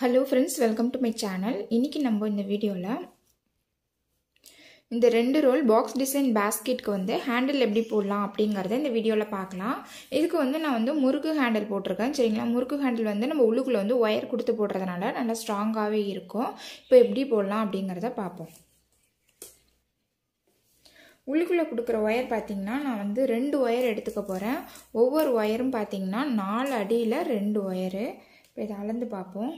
hello friends welcome to my channel இன்றைக்கி நம்ம இந்த வீடியோவில் இந்த ரெண்டு ரோல் பாக்ஸ் டிசைன் பேஸ்கெட்க்கு வந்து ஹேண்டில் எப்படி போடலாம் அப்படிங்கிறத இந்த வீடியோவில் பார்க்கலாம் இதுக்கு வந்து நான் வந்து முறுக்கு ஹேண்டில் போட்டிருக்கேன் சரிங்களா முறுக்கு ஹேண்டில் வந்து நம்ம உள்ளுக்குள்ளே வந்து ஒயர் கொடுத்து போடுறதுனால நல்லா ஸ்ட்ராங்காகவே இருக்கும் இப்போ எப்படி போடலாம் அப்படிங்கிறத பார்ப்போம் உள்ளுக்குள்ளே கொடுக்குற ஒயர் பார்த்திங்கன்னா நான் வந்து ரெண்டு ஒயர் எடுத்துக்க போகிறேன் ஒவ்வொரு ஒயரும் பார்த்திங்கன்னா நாலு அடியில் ரெண்டு ஒயரு இப்போ இதை அளந்து பார்ப்போம்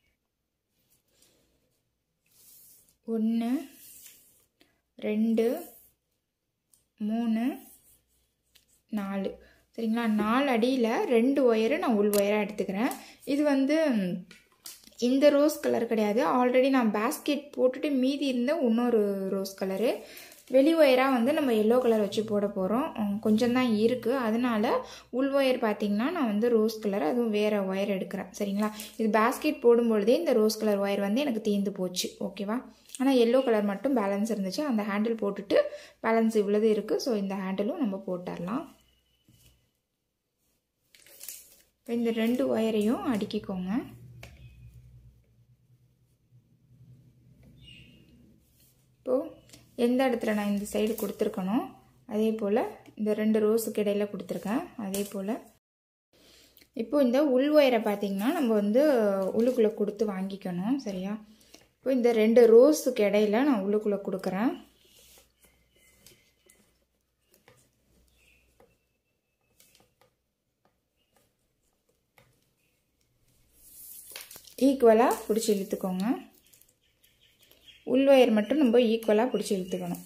ஒன்று ரெண்டு மூணு நாலு சரிங்களா நாலு அடியில் ரெண்டு ஒயரு நான் உள் ஒயராக எடுத்துக்கிறேன் இது வந்து இந்த ரோஸ் கலர் கிடையாது ஆல்ரெடி நான் பேஸ்கெட் போட்டுட்டு மீதி இருந்த இன்னொரு ரோஸ் கலரு வெளி ஒயராக வந்து நம்ம எல்லோ கலர் வச்சு போட போகிறோம் கொஞ்சம் தான் இருக்குது அதனால உள் ஒயர் பார்த்திங்கன்னா நான் வந்து ரோஸ் கலர் அதுவும் வேறு ஒயர் எடுக்கிறேன் சரிங்களா இது பேஸ்கெட் போடும்பொழுதே இந்த ரோஸ் கலர் ஒயர் வந்து எனக்கு தீர்ந்து போச்சு ஓகேவா ஆனால் எல்லோ கலர் மட்டும் பேலன்ஸ் இருந்துச்சு அந்த ஹேண்டில் போட்டுட்டு பேலன்ஸ் இவ்வளவு இருக்குது ஸோ இந்த ஹேண்டிலும் நம்ம போட்டுடலாம் இந்த ரெண்டு ஒயரையும் அடுக்கிக்கோங்க இப்போது எந்த இடத்துல நான் இந்த சைடு கொடுத்துருக்கனோ அதே போல் இந்த ரெண்டு ரோஸுக்கு இடையில் கொடுத்துருக்கேன் அதே போல் இப்போது இந்த உள் ஒயரை பார்த்திங்கன்னா நம்ம வந்து உள்ளுக்குள்ளே கொடுத்து வாங்கிக்கணும் சரியா இப்போ இந்த ரெண்டு ரோஸுக்கு இடையில நான் உள்ளுக்குள்ளே கொடுக்குறேன் ஈக்குவலாக பிடிச்சி இழுத்துக்கோங்க உள் ஒயர் மட்டும் நம்ம ஈக்குவலாக பிடிச்சி இழுத்துக்கணும்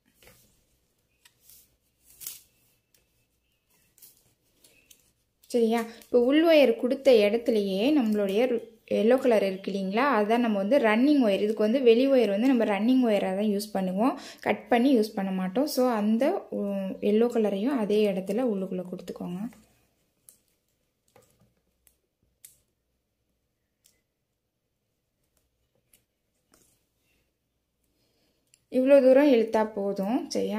சரியா இப்போ உள் ஒயர் கொடுத்த இடத்துலையே நம்மளுடைய எல்லோ கலர் இருக்கு இல்லைங்களா அதுதான் நம்ம வந்து ரன்னிங் ஒயர் இதுக்கு வந்து வெளி ஒயர் வந்து நம்ம ரன்னிங் ஒயராக தான் யூஸ் பண்ணுவோம் கட் பண்ணி யூஸ் பண்ண மாட்டோம் ஸோ அந்த எல்லோ கலரையும் அதே இடத்துல உள்ளுக்குள்ளே கொடுத்துக்கோங்க இவ்வளோ தூரம் இழுத்தா போதும் சரியா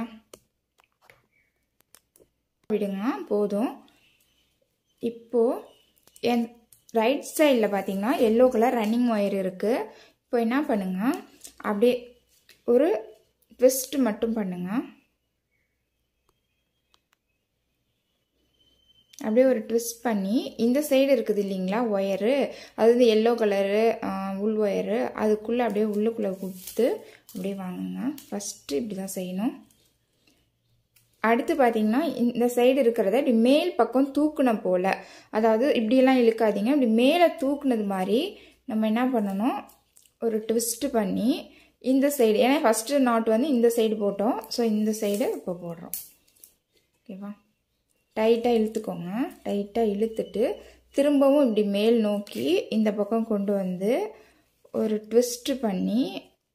விடுங்க போதும் இப்போது என் ரைட் சைடில் பார்த்தீங்கன்னா எல்லோ கலர் ரன்னிங் ஒயர் இருக்குது இப்போ என்ன பண்ணுங்கள் அப்படியே ஒரு ட்விஸ்ட் மட்டும் பண்ணுங்கள் அப்படியே ஒரு ட்விஸ்ட் பண்ணி இந்த சைடு இருக்குது இல்லைங்களா ஒயரு அது வந்து எல்லோ கலரு உள் ஒயரு அதுக்குள்ளே அப்படியே உள்ளுக்குள்ளே கொடுத்து அப்படியே வாங்குங்க ஃபஸ்ட்டு இப்படி தான் செய்யணும் அடுத்து பார்த்தீங்கன்னா இந்த சைடு இருக்கிறத இப்படி மேல் பக்கம் தூக்குன போல் அதாவது இப்படியெல்லாம் இழுக்காதீங்க இப்படி மேலே தூக்குனது மாதிரி நம்ம என்ன பண்ணணும் ஒரு ட்விஸ்ட்டு பண்ணி இந்த சைடு ஏன்னா ஃபஸ்ட்டு நாட் வந்து இந்த சைடு போட்டோம் ஸோ இந்த சைடு இப்போ போடுறோம் ஓகேவா டைட்டாக இழுத்துக்கோங்க டைட்டாக இழுத்துட்டு திரும்பவும் இப்படி மேல் நோக்கி இந்த பக்கம் கொண்டு வந்து ஒரு ட்விஸ்ட்டு பண்ணி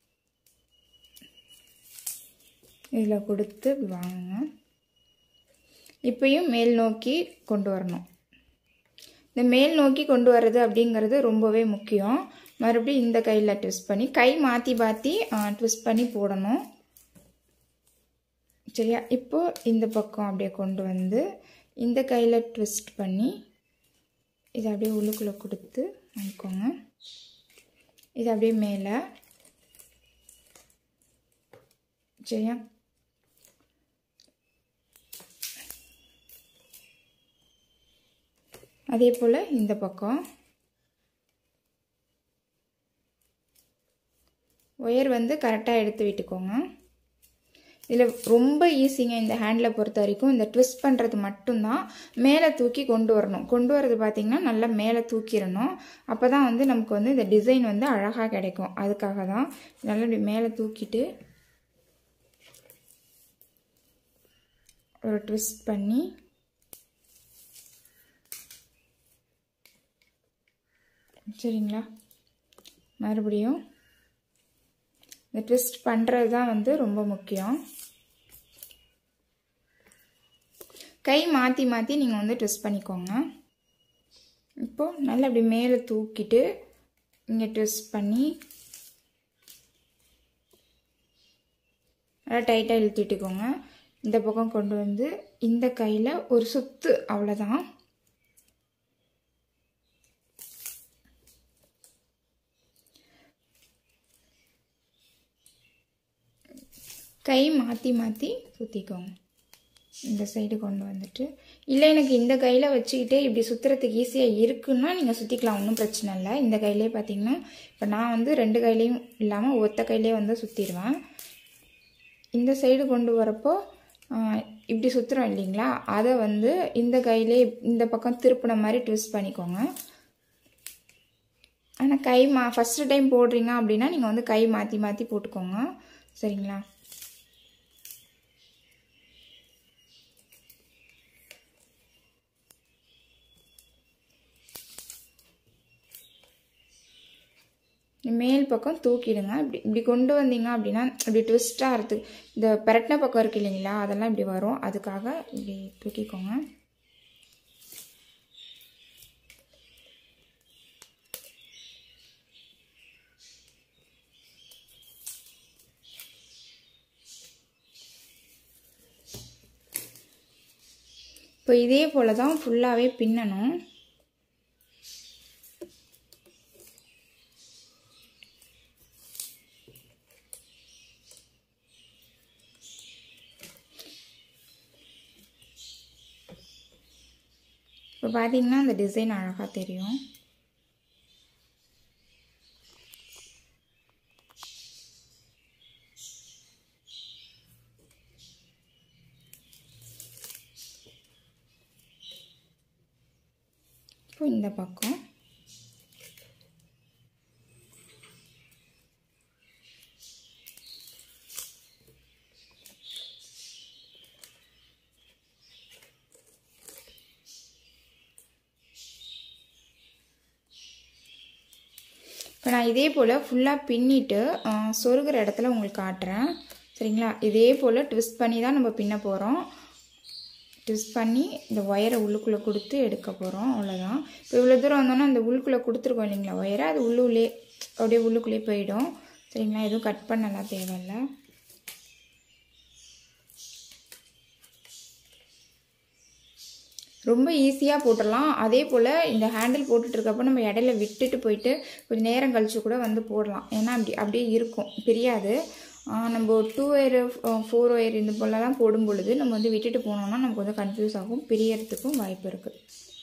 இதில் கொடுத்து இப்படி வாங்குங்க இப்பயும் மேல் நோக்கி கொண்டு வரணும் இந்த மேல் நோக்கி கொண்டு வர்றது அப்படிங்கிறது ரொம்பவே முக்கியம் மறுபடியும் இந்த கையில் ட்விஸ்ட் பண்ணி கை மாற்றி மாற்றி ட்விஸ்ட் பண்ணி போடணும் சரியா இப்போ இந்த பக்கம் அப்படியே கொண்டு வந்து இந்த கையில் ட்விஸ்ட் பண்ணி இதை அப்படியே உள்ளுக்குள்ளே கொடுத்து வாங்கிக்கோங்க இது அப்படியே மேலே சரியா அதே போல் இந்த பக்கம் ஒயர் வந்து கரெக்டாக எடுத்து விட்டுக்கோங்க இதில் ரொம்ப ஈஸிங்க இந்த ஹேண்டில் பொறுத்த வரைக்கும் இந்த ட்விஸ்ட் பண்ணுறது மட்டும்தான் மேலே தூக்கி கொண்டு வரணும் கொண்டு வரது பார்த்திங்கன்னா நல்லா மேலே தூக்கிடணும் அப்போ தான் வந்து நமக்கு வந்து இந்த டிசைன் வந்து அழகாக கிடைக்கும் அதுக்காக தான் நல்லா இப்படி மேலே தூக்கிட்டு ஒரு ட்விஸ்ட் பண்ணி சரிங்களா மறுபடியும் இந்த ட்விஸ்ட் பண்ணுறது தான் வந்து ரொம்ப முக்கியம் கை மாற்றி மாற்றி நீங்கள் வந்து ட்விஸ்ட் பண்ணிக்கோங்க இப்போது நல்லா அப்படி மேலே தூக்கிட்டு இங்கே ட்விஸ்ட் பண்ணி நல்லா டைட்டாக இழுத்துட்டுக்கோங்க இந்த பக்கம் கொண்டு வந்து இந்த கையில் ஒரு சுத்து அவ்வளோதான் கை மாற்றி மாற்றி சுற்றிக்கோங்க இந்த சைடு கொண்டு வந்துட்டு இல்லை எனக்கு இந்த கையில் வச்சுக்கிட்டே இப்படி சுற்றுறதுக்கு ஈஸியாக இருக்குன்னா நீங்கள் சுற்றிக்கலாம் ஒன்றும் பிரச்சனை இல்லை இந்த கையிலே பார்த்தீங்கன்னா இப்போ நான் வந்து ரெண்டு கையிலையும் இல்லாமல் ஒத்த கையிலே வந்து சுற்றிடுவேன் இந்த சைடு கொண்டு வரப்போ இப்படி சுற்றுறோம் இல்லைங்களா அதை வந்து இந்த கையிலே இந்த பக்கம் திருப்பின மாதிரி ட்விஸ்ட் பண்ணிக்கோங்க ஆனால் கை மா ஃபஸ்ட்டு டைம் போடுறீங்க அப்படின்னா நீங்கள் வந்து கை மாற்றி மாற்றி போட்டுக்கோங்க சரிங்களா மேல் பக்கம் தூக்கிடுங்க இப்படி இப்படி கொண்டு வந்தீங்க அப்படின்னா இப்படி ட்விஸ்ட்டாக இருக்குது இந்த பெரட்டின பக்கம் இருக்குது இல்லைங்களா அதெல்லாம் இப்படி வரும் அதுக்காக இப்படி தூக்கிக்கோங்க இப்போ இதே போல் தான் ஃபுல்லாகவே பின்னணும் இப்போ பார்த்தீங்கன்னா அந்த டிசைன் அழகாக தெரியும் இப்போ இந்த பக்கம் இப்போ நான் இதே போல் ஃபுல்லாக பின்னிட்டு சொருகிற இடத்துல உங்களுக்கு காட்டுறேன் சரிங்களா இதே போல் ட்விஸ்ட் பண்ணி தான் நம்ம பின்ன போகிறோம் ட்விஸ்ட் பண்ணி இந்த ஒயரை உள்ளுக்குள்ளே கொடுத்து எடுக்க போகிறோம் அவ்வளோதான் இப்போ இவ்வளோ தூரம் வந்தோன்னா அந்த உள்ளுக்குள்ளே கொடுத்துருக்கோம் இல்லைங்களா ஒயரை அது உள்ளுள்ளே அப்படியே உள்ளுக்குள்ளே போயிடும் சரிங்களா எதுவும் கட் பண்ணலாம் தேவையில்லை ரொம்ப ஈஸியாக போட்டுடலாம் அதே போல் இந்த ஹேண்டில் போட்டுட்ருக்கப்போ நம்ம இடையில விட்டுட்டு போயிட்டு கொஞ்சம் நேரம் கழித்து கூட வந்து போடலாம் ஏன்னா அப்படி அப்படியே இருக்கும் பிரியாது நம்ம டூ ஒயர் ஃபோர் ஒயர் இந்த போலலாம் போடும் பொழுது நம்ம வந்து விட்டுட்டு போனோம்னா நமக்கு வந்து கன்ஃபியூஸ் ஆகும் பிரியறதுக்கும் வாய்ப்பு இருக்குது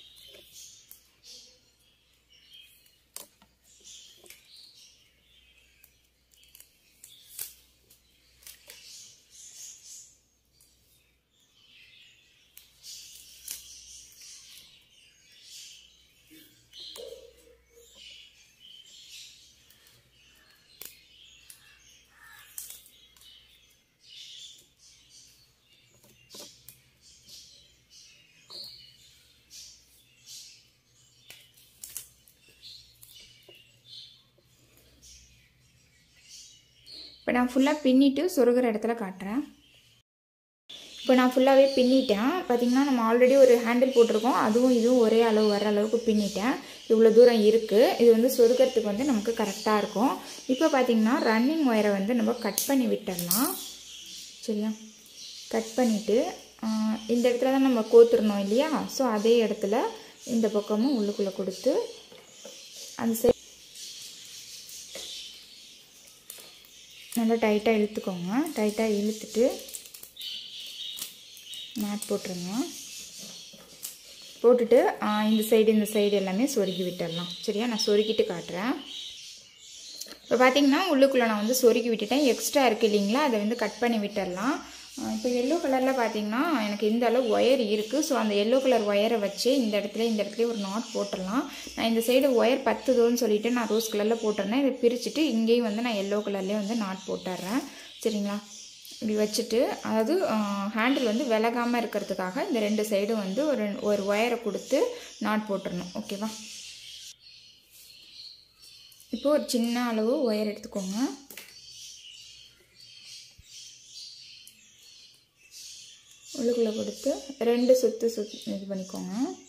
இப்போ நான் ஃபுல்லாக பின்னிட்டு சொருகிற இடத்துல காட்டுறேன் இப்போ நான் ஃபுல்லாகவே பின்னிட்டேன் பார்த்திங்கன்னா நம்ம ஆல்ரெடி ஒரு ஹேண்டில் போட்டிருக்கோம் அதுவும் இதுவும் ஒரே அளவு வர அளவுக்கு பின்னிட்டேன் இவ்வளோ தூரம் இருக்குது இது வந்து சொருகிறதுக்கு வந்து நமக்கு கரெக்டாக இருக்கும் இப்போ பார்த்திங்கன்னா ரன்னிங் ஒயரை வந்து நம்ம கட் பண்ணி விட்டுடலாம் சரியா கட் பண்ணிவிட்டு இந்த இடத்துல தான் நம்ம கோத்துருந்தோம் இல்லையா ஸோ அதே இடத்துல இந்த பக்கமும் உள்ளுக்குள்ளே கொடுத்து அந்த சைட் நல்லா டைட்டாக இழுத்துக்கோங்க டைட்டாக இழுத்துட்டு நாட் போட்டுருங்க போட்டுட்டு இந்த சைடு இந்த சைடு எல்லாமே சொருகி விட்டுடலாம் சரியா நான் சொருகிட்டு காட்டுறேன் இப்போ பார்த்தீங்கன்னா உள்ளுக்குள்ளே நான் வந்து சொருகி விட்டுட்டேன் எக்ஸ்ட்ரா இருக்குது இல்லைங்களா அதை வந்து கட் பண்ணி விட்டுடலாம் இப்போ எல்லோ கலரில் பார்த்தீங்கன்னா எனக்கு இந்த அளவு ஒயர் இருக்குது ஸோ அந்த எல்லோ கலர் ஒயரை வச்சு இந்த இடத்துல இந்த இடத்துல ஒரு நாட் போட்டுடலாம் நான் இந்த சைடு ஒயர் பத்துதோன்னு சொல்லிட்டு நான் ரோஸ் கலரில் போட்டுறேன் இதை பிரிச்சுட்டு இங்கேயும் வந்து நான் எல்லோ கலர்லேயே வந்து நாட் போட்டுடுறேன் சரிங்களா இப்படி வச்சுட்டு அதாவது ஹேண்டில் வந்து விலகாமல் இருக்கிறதுக்காக இந்த ரெண்டு சைடும் வந்து ஒரு ஒரு ஒயரை கொடுத்து நாட் போட்டுடணும் ஓகேவா இப்போ ஒரு சின்ன அளவு ஒயர் எடுத்துக்கோங்க உள்ளுக்குள்ளே கொடுத்து ரெண்டு சுற்று சுத் இது பண்ணிக்கோங்க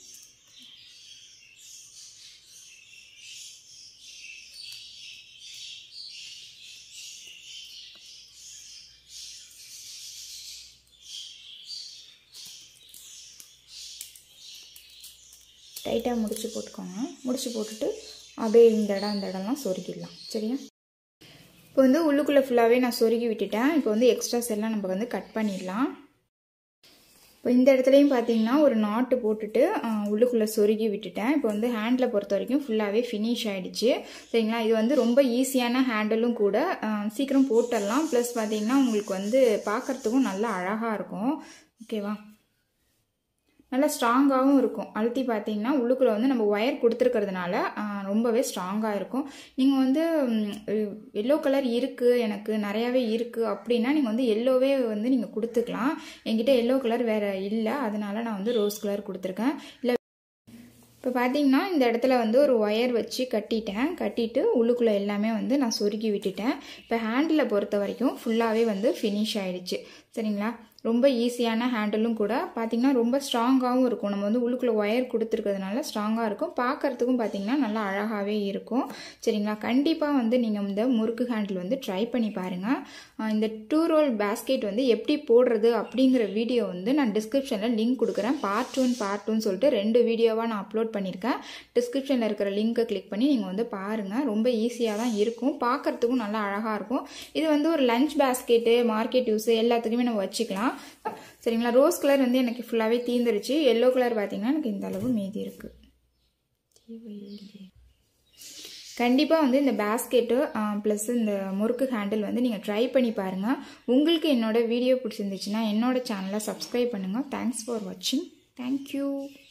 டைட்டாக முடிச்சு போட்டுக்கோங்க முடிச்சு போட்டுட்டு அப்படியே இந்த இடம் இந்த இடம்லாம் சொருக்கிடலாம் சரியா இப்போ வந்து உள்ளுக்குள்ளே ஃபுல்லாகவே நான் சொருகி விட்டுட்டேன் இப்போ வந்து எக்ஸ்ட்ராஸ் எல்லாம் நம்ம வந்து கட் பண்ணிடலாம் இப்போ இந்த இடத்துலையும் பார்த்தீங்கன்னா ஒரு நாட்டு போட்டுட்டு உள்ளுக்குள்ளே சொருகி விட்டுட்டேன் இப்போ வந்து ஹேண்டில் பொறுத்த வரைக்கும் ஃபுல்லாகவே ஃபினிஷ் ஆகிடுச்சு சரிங்களா இது வந்து ரொம்ப ஈஸியான ஹேண்டலும் கூட சீக்கிரம் போட்டுடலாம் ப்ளஸ் பார்த்தீங்கன்னா உங்களுக்கு வந்து பார்க்குறதுக்கும் நல்லா அழகாக இருக்கும் ஓகேவா நல்லா ஸ்ட்ராங்காகவும் இருக்கும் அழுத்தி பார்த்தீங்கன்னா உள்ளுக்குள்ளே வந்து நம்ம ஒயர் கொடுத்துருக்கிறதுனால ரொம்பவே ஸ்ட்ராங்காக இருக்கும் நீங்கள் வந்து எல்லோ கலர் இருக்குது எனக்கு நிறையாவே இருக்குது அப்படின்னா நீங்கள் வந்து எல்லோவே வந்து நீங்கள் கொடுத்துக்கலாம் என்கிட்ட எல்லோ கலர் வேறு இல்லை அதனால நான் வந்து ரோஸ் கலர் கொடுத்துருக்கேன் இல்லை இப்போ பார்த்தீங்கன்னா இந்த இடத்துல வந்து ஒரு ஒயர் வச்சு கட்டிட்டேன் கட்டிட்டு உள்ளுக்குள்ளே எல்லாமே வந்து நான் சொருகி விட்டுட்டேன் இப்போ ஹேண்டில் பொறுத்த வரைக்கும் ஃபுல்லாகவே வந்து ஃபினிஷ் ஆயிடுச்சு சரிங்களா ரொம்ப ஈஸியான ஹேண்டிலும் கூட பார்த்திங்கன்னா ரொம்ப ஸ்ட்ராங்காகவும் இருக்கும் நம்ம வந்து உள்ளுக்குள்ளே ஒயர் கொடுத்துருக்கிறதுனால ஸ்ட்ராங்காக இருக்கும் பார்க்குறதுக்கும் பார்த்திங்கன்னா நல்லா அழகாகவே இருக்கும் சரிங்களா கண்டிப்பாக வந்து நீங்கள் இந்த முறுக்கு ஹேண்டில் வந்து ட்ரை பண்ணி பாருங்கள் இந்த டூ ரோல் பேஸ்கெட் வந்து எப்படி போடுறது அப்படிங்கிற வீடியோ வந்து நான் டிஸ்கிரிப்ஷனில் லிங்க் கொடுக்குறேன் பார்ட் ஒன் பார்ட் டூன்னு சொல்லிட்டு ரெண்டு வீடியோவாக நான் அப்லோட் பண்ணியிருக்கேன் டிஸ்கிரிப்ஷனில் இருக்கிற லிங்க்கை கிளிக் பண்ணி நீங்கள் வந்து பாருங்கள் ரொம்ப ஈஸியாக தான் இருக்கும் பார்க்குறதுக்கும் நல்லா அழகாக இருக்கும் இது வந்து ஒரு லஞ்ச் பேஸ்கெட்டு மார்க்கெட் யூஸு எல்லாத்துக்குமே நம்ம வச்சுக்கலாம் சரிங்களா ரோஸ் கலர் வந்து எனக்கு ஃபுல்லாகவே தீந்துருச்சு எல்லோ கலர் பார்த்தீங்கன்னா எனக்கு இந்த அளவு மீதி இருக்குது கண்டிப்பாக வந்து இந்த பேஸ்கெட்டு ப்ளஸ் இந்த முறுக்கு ஹேண்டில் வந்து நீங்கள் ட்ரை பண்ணி பாருங்கள் உங்களுக்கு என்னோட வீடியோ பிடிச்சிருந்துச்சுன்னா என்னோட சேனலை சப்ஸ்கிரைப் பண்ணுங்கள் தேங்க்ஸ் ஃபார் வாட்சிங் தேங்க்யூ